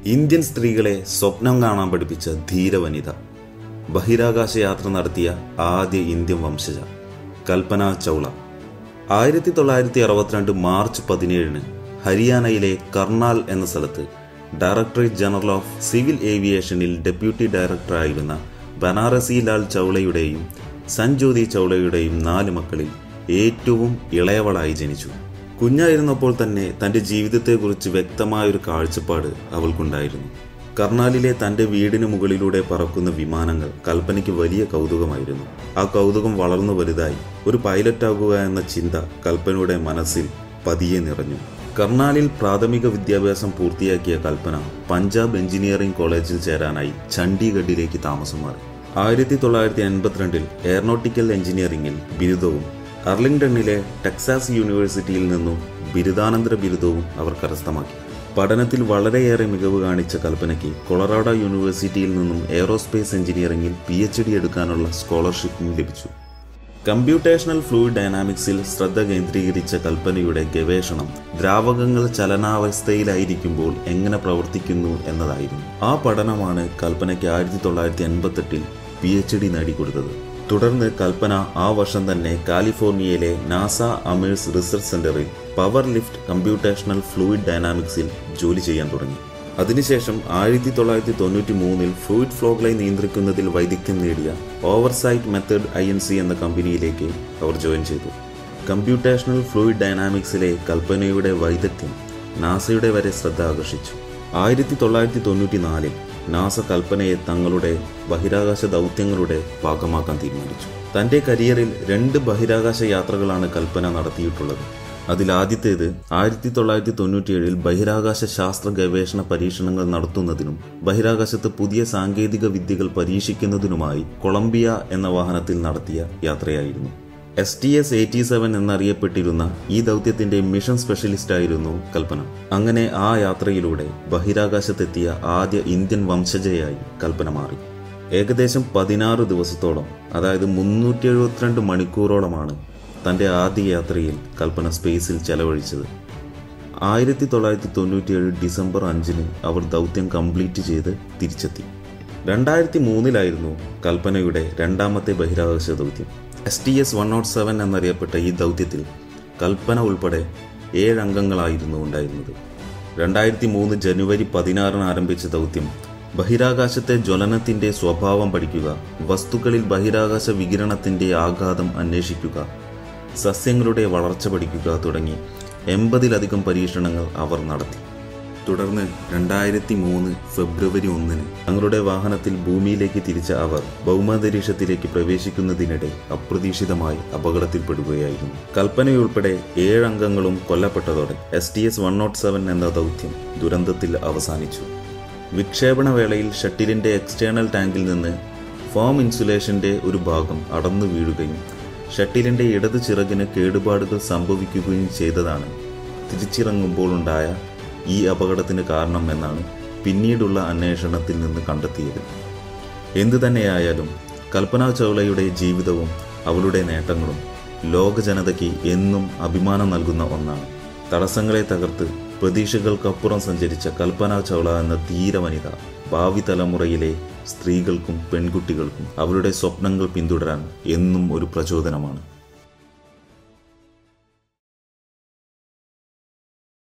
Indian സ്ത്രീകളെ സ്വപ്നം കാണാൻ പഠിപ്പിച്ച ധീരവനിത ബഹിരാകാശ യാത്ര നടത്തിയ ആദ്യ ഇന്ത്യൻ വംശജ കൽപ്പന ചൗള ആയിരത്തി തൊള്ളായിരത്തി അറുപത്തിരണ്ട് മാർച്ച് പതിനേഴിന് ഹരിയാനയിലെ കർണാൽ എന്ന സ്ഥലത്ത് ഡയറക്ടറേറ്റ് ജനറൽ ഓഫ് സിവിൽ ഏവിയേഷനിൽ ഡെപ്യൂട്ടി ഡയറക്ടറായിരുന്ന ബനാറസി ലാൽ ചൗളയുടെയും സഞ്ജ്യോതി ചൗളയുടെയും നാല് മക്കളിൽ ഏറ്റവും ഇളയവളായി ജനിച്ചു കുഞ്ഞായിരുന്നപ്പോൾ തന്നെ തന്റെ ജീവിതത്തെക്കുറിച്ച് വ്യക്തമായൊരു കാഴ്ചപ്പാട് അവൾക്കുണ്ടായിരുന്നു കർണാലിലെ തന്റെ വീടിന് മുകളിലൂടെ പറക്കുന്ന വിമാനങ്ങൾ കൽപ്പനയ്ക്ക് വലിയ കൗതുകമായിരുന്നു ആ കൗതുകം വളർന്നു വലുതായി ഒരു പൈലറ്റാകുക എന്ന ചിന്ത കൽപ്പനയുടെ മനസ്സിൽ പതിയെ നിറഞ്ഞു കർണാലിൽ പ്രാഥമിക വിദ്യാഭ്യാസം പൂർത്തിയാക്കിയ കൽപ്പന പഞ്ചാബ് എഞ്ചിനീയറിംഗ് കോളേജിൽ ചേരാനായി ചണ്ഡീഗഡിലേക്ക് താമസം മാറി ആയിരത്തി തൊള്ളായിരത്തി എൺപത്തിരണ്ടിൽ എയറോനോട്ടിക്കൽ എഞ്ചിനീയറിംഗിൽ ബിരുദവും അർലിംഗ്ടണിലെ ടെക്സാസ് യൂണിവേഴ്സിറ്റിയിൽ നിന്നും ബിരുദാനന്തര ബിരുദവും അവർ കരസ്ഥമാക്കി പഠനത്തിൽ വളരെയേറെ മികവ് കാണിച്ച കൽപ്പനയ്ക്ക് കൊളറാഡോ യൂണിവേഴ്സിറ്റിയിൽ നിന്നും എയറോസ്പേസ് എഞ്ചിനീയറിംഗിൽ പി എച്ച് ഡി എടുക്കാനുള്ള സ്കോളർഷിപ്പും ലഭിച്ചു കമ്പ്യൂട്ടേഷണൽ ഫ്ലൂയിഡ് ഡൈനാമിക്സിൽ ശ്രദ്ധ കേന്ദ്രീകരിച്ച കൽപ്പനയുടെ ഗവേഷണം ദ്രാവകങ്ങൾ ചലനാവസ്ഥയിലായിരിക്കുമ്പോൾ എങ്ങനെ പ്രവർത്തിക്കുന്നു എന്നതായിരുന്നു ആ പഠനമാണ് കൽപ്പനയ്ക്ക് ആയിരത്തി തൊള്ളായിരത്തി എൺപത്തെട്ടിൽ പി എച്ച് ഡി നേടിക്കൊടുത്തത് തുടർന്ന് കൽപ്പന ആ വർഷം തന്നെ കാലിഫോർണിയയിലെ നാസ അമേഴ്സ് റിസർച്ച് സെന്ററിൽ പവർ ലിഫ്റ്റ് കമ്പ്യൂട്ടേഷണൽ ഫ്ലൂയിഡ് ഡൈനാമിക്സിൽ ജോലി ചെയ്യാൻ തുടങ്ങി അതിനുശേഷം ആയിരത്തി തൊള്ളായിരത്തി തൊണ്ണൂറ്റി മൂന്നിൽ ഫ്ലൂയിഡ് ഫ്ലോകളെ നിയന്ത്രിക്കുന്നതിൽ വൈദഗ്ധ്യം നേടിയ overset method I N C എന്ന കമ്പനിയിലേക്ക് അവർ ജോയിൻ ചെയ്തു കമ്പ്യൂട്ടേഷണൽ ഫ്ലൂയിഡ് ഡൈനാമിക്സിലെ കൽപ്പനയുടെ വൈദഗ്ധ്യം നാസയുടെ വരെ ശ്രദ്ധ ആകർഷിച്ചു ആയിരത്തി തൊള്ളായിരത്തി തൊണ്ണൂറ്റി നാലിൽ നാസ കൽപ്പനയെ തങ്ങളുടെ ബഹിരാകാശ ദൗത്യങ്ങളുടെ ഭാഗമാക്കാൻ തീരുമാനിച്ചു തന്റെ കരിയറിൽ രണ്ട് ബഹിരാകാശ യാത്രകളാണ് കൽപ്പന നടത്തിയിട്ടുള്ളത് അതിലാദ്യത്തേത് ആയിരത്തി തൊള്ളായിരത്തി തൊണ്ണൂറ്റിയേഴിൽ ബഹിരാകാശ ശാസ്ത്ര ഗവേഷണ പരീക്ഷണങ്ങൾ നടത്തുന്നതിനും ബഹിരാകാശത്ത് പുതിയ സാങ്കേതിക വിദ്യകൾ പരീക്ഷിക്കുന്നതിനുമായി കൊളംബിയ എന്ന വാഹനത്തിൽ നടത്തിയ യാത്രയായിരുന്നു S T S eighty seven എന്നറിയപ്പെട്ടിരുന്ന ഈ ദൗത്യത്തിന്റെ മിഷൻ സ്പെഷ്യലിസ്റ്റ് ആയിരുന്നു കൽപ്പന അങ്ങനെ ആ യാത്രയിലൂടെ ബഹിരാകാശത്തെത്തിയ ആദ്യ ഇന്ത്യൻ വംശജയായി കൽപ്പന മാറി ഏകദേശം പതിനാറ് ദിവസത്തോളം അതായത് മുന്നൂറ്റി എഴുപത്തിരണ്ട് മണിക്കൂറോളമാണ് തന്റെ ആദ്യ യാത്രയിൽ കൽപ്പന സ്പേസിൽ ചെലവഴിച്ചത് ആയിരത്തി തൊള്ളായിരത്തി തൊണ്ണൂറ്റിയേഴ് ഡിസംബർ അഞ്ചിന് അവർ ദൗത്യം കംപ്ലീറ്റ് ചെയ്ത് തിരിച്ചെത്തി രണ്ടായിരത്തി മൂന്നിലായിരുന്നു കൽപ്പനയുടെ രണ്ടാമത്തെ ബഹിരാകാശ ദൗത്യം S T S one nought seven എന്നറിയപ്പെട്ട ഈ ദൗത്യത്തിൽ കൽപ്പന ഉൾപ്പെടെ ഏഴ് അംഗങ്ങളായിരുന്നു ഉണ്ടായിരുന്നത് രണ്ടായിരത്തി മൂന്ന് ജനുവരി പതിനാറിന് ആരംഭിച്ച ദൗത്യം ബഹിരാകാശത്തെ ജ്വലനത്തിന്റെ സ്വഭാവം പഠിക്കുക വസ്തുക്കളിൽ ബഹിരാകാശ വികിരണത്തിന്റെ ആഘാതം അന്വേഷിക്കുക സസ്യങ്ങളുടെ വളർച്ച പഠിക്കുക തുടങ്ങി എൺപതിലധികം പരീക്ഷണങ്ങൾ അവർ നടത്തി തുടർന്ന് രണ്ടായിരത്തി മൂന്ന് ഫെബ്രുവരി ഒന്നിന് തങ്ങളുടെ വാഹനത്തിൽ ഭൂമിയിലേക്ക് തിരിച്ച അവർ ഭൗമാന്തരീക്ഷത്തിലേക്ക് പ്രവേശിക്കുന്നതിനിടെ അപ്രതീക്ഷിതമായി അപകടത്തിൽപ്പെടുകയായിരുന്നു കൽപ്പനയുൾപ്പെടെ ഏഴ് അംഗങ്ങളും കൊല്ലപ്പെട്ടതോടെ S T S one nought seven എന്ന ദൗത്യം ദുരന്തത്തിൽ അവസാനിച്ചു വിക്ഷേപണ വേളയിൽ ഷട്ടിലിന്റെ എക്സ്റ്റേണൽ ടാങ്കിൽ നിന്ന് ഫോം ഇൻസുലേഷന്റെ ഒരു ഭാഗം അടർന്നു വീഴുകയും ഷട്ടിലിന്റെ ഇടത് ചിറകിന് കേടുപാടുകൾ സംഭവിക്കുകയും ചെയ്തതാണ് തിരിച്ചിറങ്ങുമ്പോൾ ഉണ്ടായ ഈ അപകടത്തിന് കാരണം എന്നാണ് പിന്നീടുള്ള അന്വേഷണത്തിൽ നിന്ന് കണ്ടെത്തിയത് എന്തു തന്നെയായാലും കൽപ്പന ചൗളയുടെ ജീവിതവും അവളുടെ നേട്ടങ്ങളും ലോക ജനതയ്ക്ക് എന്നും അഭിമാനം നൽകുന്ന ഒന്നാണ് തടസ്സങ്ങളെ തകർത്ത് പ്രതീക്ഷകൾക്കപ്പുറം സഞ്ചരിച്ച കൽപ്പന ചൗള എന്ന ധീരവനിത ഭാവി തലമുറയിലെ സ്ത്രീകൾക്കും പെൺകുട്ടികൾക്കും അവരുടെ സ്വപ്നങ്ങൾ പിന്തുടരാൻ എന്നും ഒരു പ്രചോദനമാണ്